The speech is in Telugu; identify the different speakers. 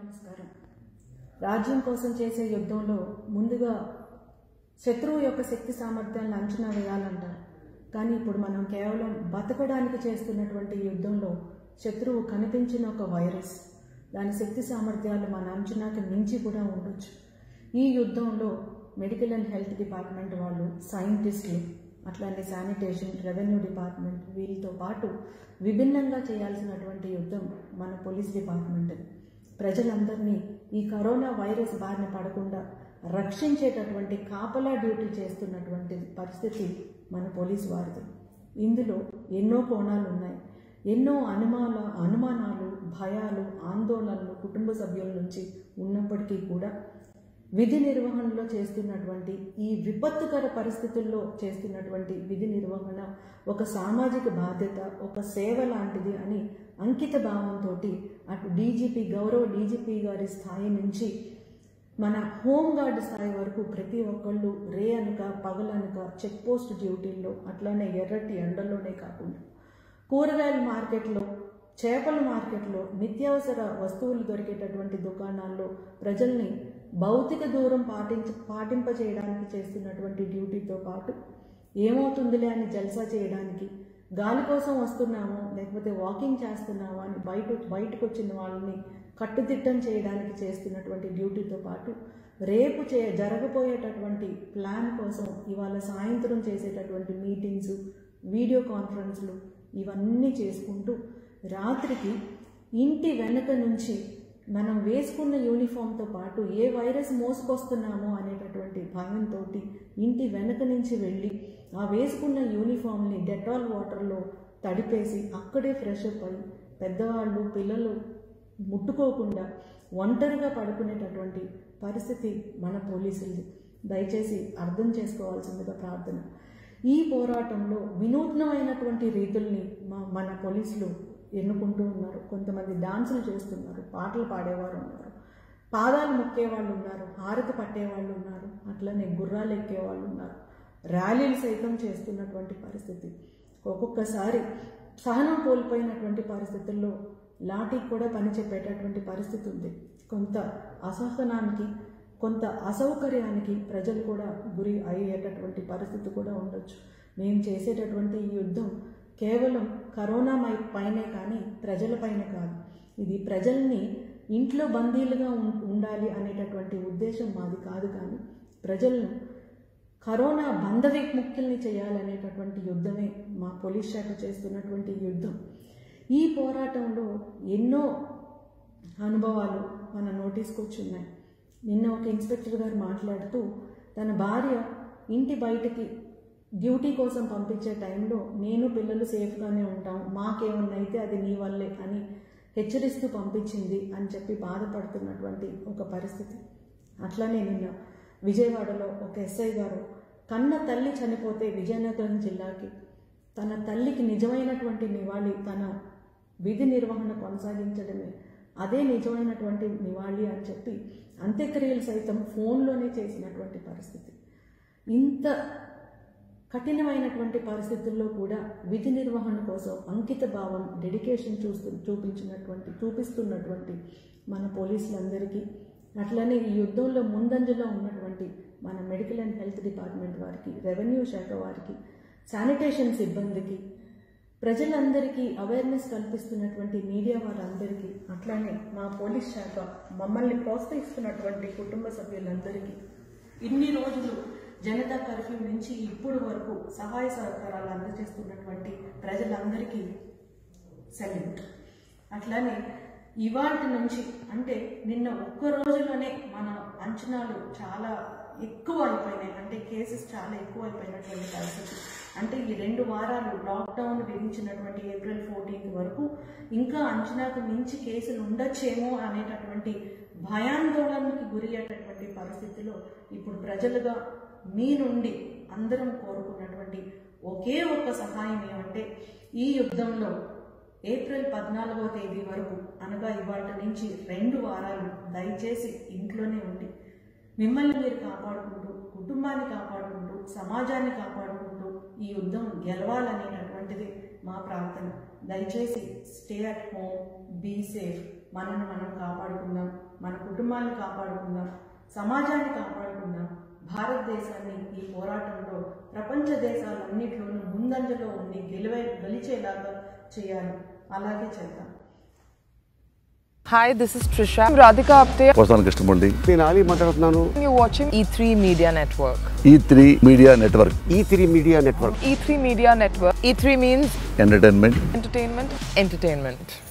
Speaker 1: నమస్కారం రాజ్యం కోసం చేసే యుద్ధంలో ముందుగా శత్రువు యొక్క శక్తి సామర్థ్యాలను అంచనా వేయాలంటారు కానీ ఇప్పుడు మనం కేవలం బతకడానికి చేస్తున్నటువంటి యుద్ధంలో శత్రువు కనిపించిన ఒక వైరస్ దాని శక్తి సామర్థ్యాలు మన అంచనాకి మించి కూడా ఉండొచ్చు ఈ యుద్ధంలో మెడికల్ అండ్ హెల్త్ డిపార్ట్మెంట్ వాళ్ళు సైంటిస్టులు అట్లానే శానిటేషన్ రెవెన్యూ డిపార్ట్మెంట్ వీళ్ళతో పాటు విభిన్నంగా చేయాల్సినటువంటి యుద్ధం మన పోలీస్ డిపార్ట్మెంట్ ప్రజలందరినీ ఈ కరోనా వైరస్ బారిన పడకుండా రక్షించేటటువంటి కాపలా డ్యూటీ చేస్తున్నటువంటి పరిస్థితి మన పోలీస్ వారిది ఇందులో ఎన్నో కోణాలు ఉన్నాయి ఎన్నో అనుమాన అనుమానాలు భయాలు ఆందోళనలు కుటుంబ సభ్యుల నుంచి ఉన్నప్పటికీ కూడా విధి నిర్వహణలో చేస్తున్నటువంటి ఈ విపత్తుకర పరిస్థితుల్లో చేస్తున్నటువంటి విధి నిర్వహణ ఒక సామాజిక బాధ్యత ఒక సేవ లాంటిది అని అంకిత భావంతో అటు డీజీపీ గౌరవ డీజీపీ గారి స్థాయి నుంచి మన హోంగార్డ్ స్థాయి వరకు ప్రతి ఒక్కళ్ళు రే అనక పగలనక చెక్ పోస్ట్ డ్యూటీల్లో అట్లానే ఎర్రటి ఎండల్లోనే కాకుండా కూరగాయల మార్కెట్లో చేపల మార్కెట్లో నిత్యావసర వస్తువులు దొరికేటటువంటి దుకాణాల్లో ప్రజల్ని భౌతిక దూరం పాటించ పాటింపచేయడానికి చేస్తున్నటువంటి డ్యూటీతో పాటు ఏమవుతుందిలే అని జల్సా చేయడానికి గాలి కోసం వస్తున్నామో లేకపోతే వాకింగ్ చేస్తున్నామో అని బయట బయటకు వచ్చిన వాళ్ళని కట్టుదిట్టం చేయడానికి చేస్తున్నటువంటి డ్యూటీతో పాటు రేపు చే జరగబోయేటటువంటి ప్లాన్ కోసం ఇవాళ సాయంత్రం చేసేటటువంటి మీటింగ్స్ వీడియో కాన్ఫరెన్స్లు ఇవన్నీ చేసుకుంటూ రాత్రికి ఇంటి వెనక నుంచి మనం వేసుకున్న యూనిఫామ్తో పాటు ఏ వైరస్ మోసుకొస్తున్నామో అనేటటువంటి భయంతో ఇంటి వెనక నుంచి వెళ్ళి ఆ వేసుకున్న యూనిఫామ్ని డెటాల్ వాటర్లో తడిపేసి అక్కడే ఫ్రెష్ అప్ అయి పెద్దవాళ్ళు పిల్లలు ముట్టుకోకుండా ఒంటరిగా పడుకునేటటువంటి పరిస్థితి మన పోలీసులది దయచేసి అర్థం చేసుకోవాల్సిందిగా ప్రార్థన ఈ పోరాటంలో వినూత్నమైనటువంటి రీతుల్ని మా మన పోలీసులు ఎన్నుకుంటూ ఉన్నారు కొంతమంది డాన్సులు చేస్తున్నారు పాటలు పాడేవారు ఉన్నారు పాదాలు మొక్కేవాళ్ళు ఉన్నారు హారతి పట్టేవాళ్ళు ఉన్నారు అట్లనే గుర్రాలు ఎక్కేవాళ్ళు ఉన్నారు ర్యాలీలు సైతం చేస్తున్నటువంటి పరిస్థితి ఒక్కొక్కసారి సహనం కోల్పోయినటువంటి పరిస్థితుల్లో లాఠీకి కూడా పని చెప్పేటటువంటి పరిస్థితి ఉంది కొంత అసహనానికి కొంత అసౌకర్యానికి ప్రజలు కూడా గురి అయ్యేటటువంటి పరిస్థితి కూడా ఉండొచ్చు మేము చేసేటటువంటి ఈ యుద్ధం కేవలం కరోనా మై పైనే కానీ ప్రజలపైన కాదు ఇది ప్రజల్ని ఇంట్లో బందీలుగా ఉం- ఉండాలి అనేటటువంటి ఉద్దేశం మాది కాదు కానీ ప్రజలను కరోనా బంధ విముక్తుల్ని చేయాలనేటటువంటి యుద్ధమే మా పోలీస్ శాఖ చేస్తున్నటువంటి యుద్ధం ఈ పోరాటంలో ఎన్నో అనుభవాలు మన నోటీస్కి వచ్చి ఉన్నాయి నిన్న ఒక ఇన్స్పెక్టర్ గారు మాట్లాడుతూ తన భార్య ఇంటి బయటికి డ్యూటీ కోసం పంపించే టైంలో నేను పిల్లలు సేఫ్గానే ఉంటాం మాకేమన్నా అయితే అది నీ వల్లే అని హెచ్చరిస్తూ పంపించింది అని చెప్పి బాధపడుతున్నటువంటి ఒక పరిస్థితి అట్లానే నిన్న విజయవాడలో ఒక ఎస్ఐ గారు కన్న తల్లి చనిపోతే విజయనగరం జిల్లాకి తన తల్లికి నిజమైనటువంటి నివాళి తన విధి నిర్వహణ కొనసాగించడమే అదే నిజమైనటువంటి నివాళి అని చెప్పి అంత్యక్రియలు సైతం ఫోన్లోనే చేసినటువంటి పరిస్థితి ఇంత కఠినమైనటువంటి పరిస్థితుల్లో కూడా విధి నిర్వహణ కోసం అంకిత భావం డెడికేషన్ చూస్తూ చూపించినటువంటి చూపిస్తున్నటువంటి మన పోలీసులందరికీ అట్లనే ఈ యుద్ధంలో ముందంజలో ఉన్నటువంటి మన మెడికల్ అండ్ హెల్త్ డిపార్ట్మెంట్ వారికి రెవెన్యూ శాఖ వారికి శానిటేషన్ సిబ్బందికి ప్రజలందరికీ అవేర్నెస్ కల్పిస్తున్నటువంటి మీడియా వారందరికీ అట్లానే మా పోలీస్ శాఖ మమ్మల్ని ప్రోత్సహిస్తున్నటువంటి కుటుంబ సభ్యులందరికీ ఇన్ని రోజులు జనతా కర్ఫ్యూ నుంచి ఇప్పుడు వరకు సహాయ సహకారాలు అందజేస్తున్నటువంటి ప్రజలందరికీ సెల్యూట్ అట్లానే ఇవాటి నుంచి అంటే నిన్న ఒక్క రోజులోనే మన అంచనాలు చాలా ఎక్కువ అయిపోయినాయి అంటే కేసెస్ చాలా ఎక్కువ అయిపోయినటువంటి పరిస్థితి అంటే ఈ రెండు వారాలు లాక్డౌన్ విధించినటువంటి ఏప్రిల్ ఫోర్టీన్త్ వరకు ఇంకా అంచనాకు మించి కేసులు ఉండొచ్చేమో అనేటటువంటి భయాందోళనకి గురి అయ్యేటటువంటి పరిస్థితిలో ఇప్పుడు ప్రజలుగా మీ నుండి అందరం కోరుకున్నటువంటి ఒకే ఒక్క సహాయం ఏమంటే ఈ యుద్ధంలో ఏప్రిల్ పద్నాలుగో తేదీ వరకు అనగా ఇవాళ నుంచి రెండు వారాలు దయచేసి ఇంట్లోనే ఉండి మిమ్మల్ని మీరు కాపాడుకుంటూ కుటుంబాన్ని కాపాడుకుంటూ సమాజాన్ని కాపాడుకుంటూ ఈ యుద్ధం గెలవాలనేటటువంటిది మా ప్రార్థన దయచేసి stay at home be safe మనల్ని మనం కాపాడుకుందాం మన కుటుంబాన్ని కాపాడుకుందాం సమాజాన్ని కాపాడుకుందాం భారతదేశాన్ని ఈ పోరాటంలో ప్రపంచ దేశాలన్నింటిలోనూ ముందంజలో ఉండి గెలివే గెలిచేలాగా చేయాలి అలాగే చేద్దాం
Speaker 2: Hi, this is Trisha. I'm Radhika Apte.
Speaker 3: వస్తాను కృష్ణమూర్తి
Speaker 4: నేను ఆలీ మాట్లాడుతున్నాను
Speaker 2: You're watching E3 Media Network.
Speaker 3: E three media network
Speaker 4: E three media network
Speaker 2: E3 Media Network. E3 means
Speaker 3: entertainment
Speaker 2: entertainment, entertainment.